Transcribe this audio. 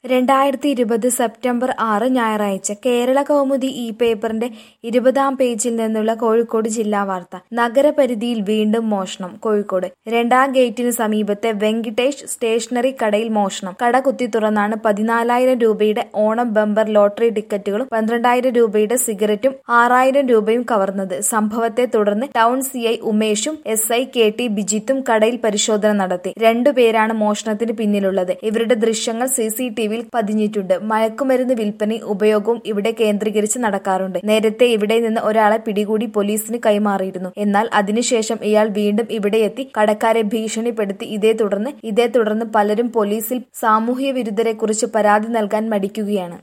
രണ്ടായിരത്തി ഇരുപത് സെപ്റ്റംബർ ആറ് ഞായറാഴ്ച കേരള കൗമുദി ഈ പേപ്പറിന്റെ ഇരുപതാം പേജിൽ നിന്നുള്ള കോഴിക്കോട് ജില്ലാ വാർത്ത നഗരപരിധിയിൽ വീണ്ടും മോഷണം കോഴിക്കോട് രണ്ടാം ഗേറ്റിന് സമീപത്തെ വെങ്കിടേഷ് സ്റ്റേഷനറി കടയിൽ മോഷണം കട കുത്തി തുറന്നാണ് പതിനാലായിരം രൂപയുടെ ഓണം ബമ്പർ ലോട്ടറി ടിക്കറ്റുകളും പന്ത്രണ്ടായിരം രൂപയുടെ സിഗരറ്റും ആറായിരം രൂപയും കവർന്നത് സംഭവത്തെ തുടർന്ന് ടൗൺ സി ഐ ഉമേഷും എസ് ഐ കെ ടി ബിജിത്തും കടയിൽ പരിശോധന നടത്തി രണ്ടുപേരാണ് മോഷണത്തിന് പിന്നിലുള്ളത് ഇവരുടെ ദൃശ്യങ്ങൾ സി സി ടി വിയിൽ പതിഞ്ഞിട്ടുണ്ട് മയക്കുമരുന്ന് വിൽപ്പനയും ഉപയോഗവും ഇവിടെ കേന്ദ്രീകരിച്ച് നടക്കാറുണ്ട് നേരത്തെ ഇവിടെ നിന്ന് ഒരാളെ പിടികൂടി പോലീസിന് കൈമാറിയിരുന്നു എന്നാൽ അതിനുശേഷം ഇയാൾ വീണ്ടും ഇവിടെയെത്തി കടക്കാരെ ഭീഷണിപ്പെടുത്തി ഇതേ തുടർന്ന് ഇതേ തുടർന്ന് പലരും പോലീസിൽ സാമൂഹ്യ വിരുദ്ധരെ കുറിച്ച് പരാതി നൽകാൻ മടിക്കുകയാണ്